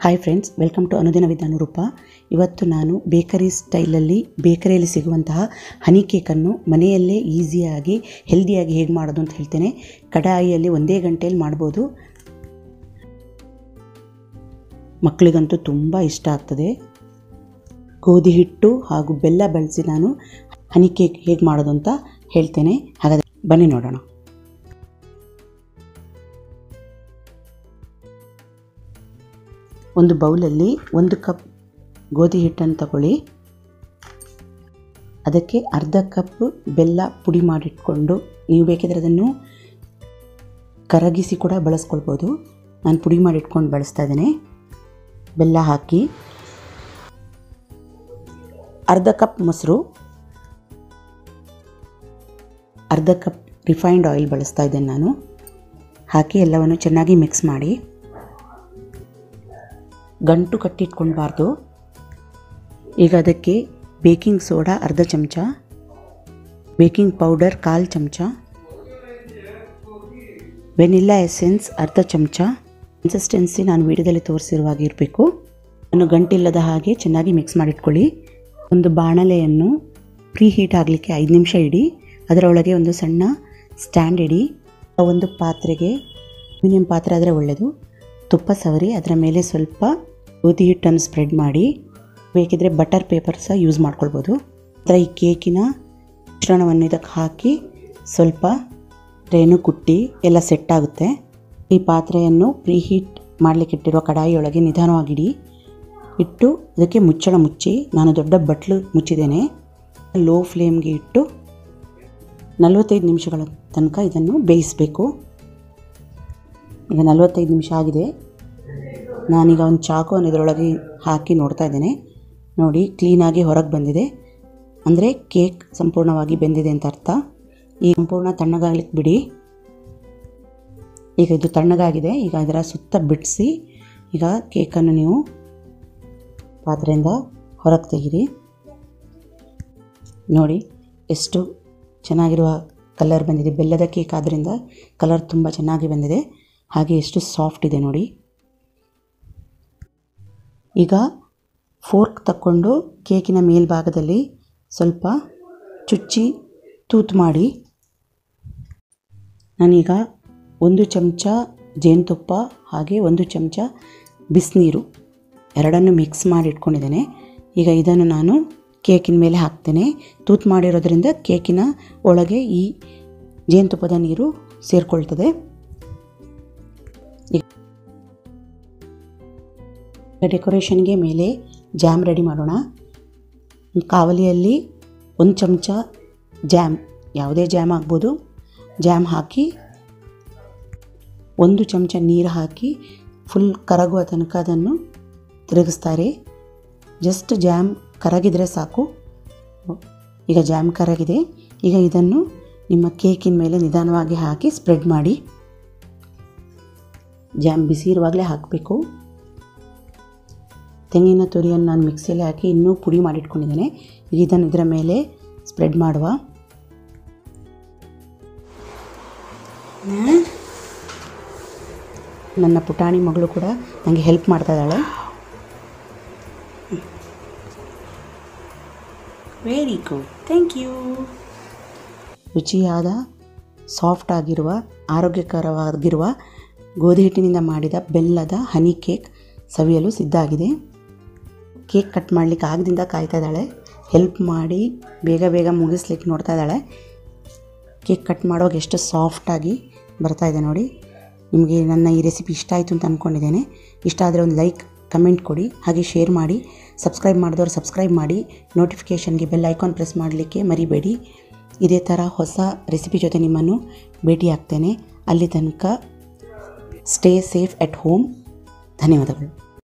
hi friends welcome to ಅನುದಿನ ವಿಧಾನ ರೂಪ ಇವತ್ತು ನಾನು ಬೇಕರಿ ಸ್ಟೈಲಲ್ಲಿ ಬೇಕರಿಯಲ್ಲಿ ಸಿಗುವಂತಹ ಹನಿ ಕೇಕನ್ನು ಮನೆಯಲ್ಲೇ ಈಸಿಯಾಗಿ ಹೆಲ್ದಿಯಾಗಿ ಹೇಗೆ ಮಾಡೋದು ಅಂತ ಹೇಳ್ತೇನೆ ಕಡಾಯಿಯಲ್ಲಿ ಒಂದೇ ಗಂಟೆಯಲ್ಲಿ ಮಾಡ್ಬೋದು ಮಕ್ಕಳಿಗಂತೂ ತುಂಬ ಇಷ್ಟ ಆಗ್ತದೆ ಗೋಧಿ ಹಿಟ್ಟು ಹಾಗೂ ಬೆಲ್ಲ ಬಳಸಿ ನಾನು ಹನಿ ಕೇಕ್ ಹೇಗೆ ಮಾಡೋದು ಅಂತ ಹೇಳ್ತೇನೆ ಹಾಗಾದರೆ ಬನ್ನಿ ನೋಡೋಣ ಒಂದು ಬೌಲಲ್ಲಿ ಒಂದು ಕಪ್ ಗೋಧಿ ಹಿಟ್ಟನ್ನು ತಗೊಳ್ಳಿ ಅದಕ್ಕೆ ಅರ್ಧ ಕಪ್ ಬೆಲ್ಲ ಪುಡಿ ಮಾಡಿಟ್ಕೊಂಡು ನೀವು ಬೇಕಿದ್ರೆ ಅದನ್ನು ಕರಗಿಸಿ ಕೂಡ ಬಳಸ್ಕೊಳ್ಬೋದು ನಾನು ಪುಡಿ ಮಾಡಿಟ್ಕೊಂಡು ಬಳಸ್ತಾ ಇದ್ದೇನೆ ಬೆಲ್ಲ ಹಾಕಿ ಅರ್ಧ ಕಪ್ ಮೊಸರು ಅರ್ಧ ಕಪ್ ರಿಫೈನ್ಡ್ ಆಯಿಲ್ ಬಳಸ್ತಾ ಇದ್ದೇನೆ ನಾನು ಹಾಕಿ ಎಲ್ಲವನ್ನು ಚೆನ್ನಾಗಿ ಮಿಕ್ಸ್ ಮಾಡಿ ಗಂಟು ಕಟ್ಟಿಟ್ಕೊಳ್ಬಾರ್ದು ಈಗ ಅದಕ್ಕೆ ಬೇಕಿಂಗ್ ಸೋಡಾ ಅರ್ಧ ಚಮಚ ಬೇಕಿಂಗ್ ಪೌಡರ್ ಕಾಲು ಚಮಚ ವೆನಿಲ್ಲಾ ಎಸೆನ್ಸ್ ಅರ್ಧ ಚಮಚ ಕನ್ಸಿಸ್ಟೆನ್ಸಿ ನಾನು ವಿಡಿಯೋದಲ್ಲಿ ತೋರಿಸಿರುವ ಹಾಗೆ ಇರಬೇಕು ನಾನು ಗಂಟಿಲ್ಲದ ಹಾಗೆ ಚೆನ್ನಾಗಿ ಮಿಕ್ಸ್ ಮಾಡಿಟ್ಕೊಳ್ಳಿ ಒಂದು ಬಾಣಲೆಯನ್ನು ಪ್ರೀ ಹೀಟ್ ಆಗಲಿಕ್ಕೆ ಐದು ನಿಮಿಷ ಇಡಿ ಅದರೊಳಗೆ ಒಂದು ಸಣ್ಣ ಸ್ಟ್ಯಾಂಡ್ ಇಡಿ ಆ ಒಂದು ಪಾತ್ರೆಗೆ ಅಲ್ಯೂಮಿನಿಯಂ ಪಾತ್ರೆ ಆದರೆ ಒಳ್ಳೆಯದು ತುಪ್ಪ ಸವರಿ ಅದರ ಮೇಲೆ ಸ್ವಲ್ಪ ಗೋಧಿ ಹಿಟ್ಟನ್ನು ಸ್ಪ್ರೆಡ್ ಮಾಡಿ ಬೇಕಿದ್ರೆ ಬಟರ್ ಪೇಪರ್ ಸಹ ಯೂಸ್ ಮಾಡ್ಕೊಳ್ಬೋದು ಅದರ ಈ ಕೇಕಿನ ಮಿಶ್ರಣವನ್ನು ಇದಕ್ಕೆ ಹಾಕಿ ಸ್ವಲ್ಪ ಟ್ರೇನು ಕುಟ್ಟಿ ಎಲ್ಲ ಸೆಟ್ ಆಗುತ್ತೆ ಈ ಪಾತ್ರೆಯನ್ನು ಪ್ರೀ ಹೀಟ್ ಮಾಡಲಿಕ್ಕೆ ಇಟ್ಟಿರುವ ಕಡಾಯಿಯೊಳಗೆ ನಿಧಾನವಾಗಿಡಿ ಇಟ್ಟು ಅದಕ್ಕೆ ಮುಚ್ಚಳ ಮುಚ್ಚಿ ನಾನು ದೊಡ್ಡ ಬಟ್ಲು ಮುಚ್ಚಿದ್ದೇನೆ ಲೋ ಫ್ಲೇಮ್ಗೆ ಇಟ್ಟು ನಲವತ್ತೈದು ನಿಮಿಷಗಳ ತನಕ ಇದನ್ನು ಬೇಯಿಸಬೇಕು ಈಗ ನಲವತ್ತೈದು ನಿಮಿಷ ಆಗಿದೆ ನಾನೀಗ ಒಂದು ಚಾಕುವನ್ನು ಇದರೊಳಗೆ ಹಾಕಿ ನೋಡ್ತಾ ಇದ್ದೇನೆ ನೋಡಿ ಕ್ಲೀನಾಗಿ ಹೊರಗೆ ಬಂದಿದೆ ಅಂದರೆ ಕೇಕ್ ಸಂಪೂರ್ಣವಾಗಿ ಬೆಂದಿದೆ ಅಂತ ಅರ್ಥ ಈ ಸಂಪೂರ್ಣ ತಣ್ಣಗಾಗ್ಲಿಕ್ಕೆ ಬಿಡಿ ಈಗ ಇದು ತಣ್ಣಗಾಗಿದೆ ಈಗ ಇದರ ಸುತ್ತ ಬಿಡಿಸಿ ಈಗ ಕೇಕನ್ನು ನೀವು ಪಾತ್ರೆಯಿಂದ ಹೊರಗೆ ತೆಗೀರಿ ನೋಡಿ ಎಷ್ಟು ಚೆನ್ನಾಗಿರುವ ಕಲರ್ ಬಂದಿದೆ ಬೆಲ್ಲದ ಕೇಕ್ ಆದ್ದರಿಂದ ಕಲರ್ ತುಂಬ ಚೆನ್ನಾಗಿ ಬಂದಿದೆ ಹಾಗೆ ಎಷ್ಟು ಸಾಫ್ಟ್ ಇದೆ ನೋಡಿ ಈಗ ಫೋರ್ಕ್ ತಕ್ಕೊಂಡು ಕೇಕಿನ ಮೇಲ್ಭಾಗದಲ್ಲಿ ಸ್ವಲ್ಪ ಚುಚ್ಚಿ ತೂತು ಮಾಡಿ ನಾನೀಗ ಒಂದು ಚಮಚ ಜೇನುತುಪ್ಪ ಹಾಗೆ ಒಂದು ಚಮಚ ಬಿಸಿನೀರು ಎರಡನ್ನು ಮಿಕ್ಸ್ ಮಾಡಿ ಇಟ್ಕೊಂಡಿದ್ದೇನೆ ಈಗ ಇದನ್ನು ನಾನು ಕೇಕಿನ ಮೇಲೆ ಹಾಕ್ತೇನೆ ತೂತು ಮಾಡಿರೋದ್ರಿಂದ ಕೇಕಿನ ಒಳಗೆ ಈ ಜೇನುತುಪ್ಪದ ನೀರು ಸೇರಿಕೊಳ್ತದೆ ಡೆಕೋರೇಷನ್ಗೆ ಮೇಲೆ ಜಾಮ್ ರೆಡಿ ಮಾಡೋಣ ಕಾವಲಿಯಲ್ಲಿ ಒಂದು ಚಮಚ ಜಾಮ್ ಯಾವುದೇ ಜಾಮ್ ಆಗ್ಬೋದು ಜಾಮ್ ಹಾಕಿ ಒಂದು ಚಮಚ ನೀರು ಹಾಕಿ ಫುಲ್ ಕರಗುವ ತನಕ ಅದನ್ನು ತಿರುಗಿಸ್ತಾರೆ ಜಸ್ಟ್ ಜಾಮ್ ಕರಗಿದರೆ ಸಾಕು ಈಗ ಜಾಮ್ ಕರಗಿದೆ ಈಗ ಇದನ್ನು ನಿಮ್ಮ ಕೇಕಿನ ಮೇಲೆ ನಿಧಾನವಾಗಿ ಹಾಕಿ ಸ್ಪ್ರೆಡ್ ಮಾಡಿ ಜಾಮ್ ಬಿಸಿ ಇರುವಾಗಲೇ ಹಾಕಬೇಕು ತೆಂಗಿನ ತುರಿಯನ್ನು ನಾನು ಮಿಕ್ಸಿಯಲ್ಲಿ ಹಾಕಿ ಇನ್ನೂ ಪುಡಿ ಮಾಡಿಟ್ಕೊಂಡಿದ್ದೇನೆ ಈಗ ಇದನ್ನು ಇದರ ಮೇಲೆ ಸ್ಪ್ರೆಡ್ ಮಾಡುವ ನನ್ನ ಪುಟಾಣಿ ಮಗಳು ಕೂಡ ನನಗೆ ಹೆಲ್ಪ್ ಮಾಡ್ತಾ ಇದ್ದಾಳೆ ವೆರಿ ಗುಡ್ ಥ್ಯಾಂಕ್ ಯು ರುಚಿಯಾದ ಸಾಫ್ಟ್ ಆಗಿರುವ ಆರೋಗ್ಯಕರವಾಗಿರುವ ಗೋಧಿ ಹಿಟ್ಟಿನಿಂದ ಮಾಡಿದ ಬೆಲ್ಲದ ಹನಿ ಕೇಕ್ ಸವಿಯಲು ಸಿದ್ಧ ಆಗಿದೆ ಕೇಕ್ ಕಟ್ ಮಾಡಲಿಕ್ಕೆ ಆಗದಿಂದ ಕಾಯ್ತಾ ಇದ್ದಾಳೆ ಹೆಲ್ಪ್ ಮಾಡಿ ಬೇಗ ಬೇಗ ಮುಗಿಸ್ಲಿಕ್ಕೆ ನೋಡ್ತಾ ಇದ್ದಾಳೆ ಕೇಕ್ ಕಟ್ ಮಾಡುವಾಗ ಎಷ್ಟು ಸಾಫ್ಟಾಗಿ ಬರ್ತಾ ಇದೆ ನೋಡಿ ನಿಮಗೆ ನನ್ನ ಈ ರೆಸಿಪಿ ಇಷ್ಟ ಆಯಿತು ಅಂತ ಅಂದ್ಕೊಂಡಿದ್ದೇನೆ ಇಷ್ಟ ಆದರೆ ಒಂದು ಲೈಕ್ ಕಮೆಂಟ್ ಕೊಡಿ ಹಾಗೆ ಶೇರ್ ಮಾಡಿ ಸಬ್ಸ್ಕ್ರೈಬ್ ಮಾಡಿದವರು ಸಬ್ಸ್ಕ್ರೈಬ್ ಮಾಡಿ ನೋಟಿಫಿಕೇಷನ್ಗೆ ಬೆಲ್ ಐಕಾನ್ ಪ್ರೆಸ್ ಮಾಡಲಿಕ್ಕೆ ಮರಿಬೇಡಿ ಇದೇ ಥರ ಹೊಸ ರೆಸಿಪಿ ಜೊತೆ ನಿಮ್ಮನ್ನು ಭೇಟಿ ಆಗ್ತೇನೆ ಅಲ್ಲಿ ತನಕ ಸ್ಟೇ ಸೇಫ್ ಎಟ್ ಹೋಮ್ ಧನ್ಯವಾದಗಳು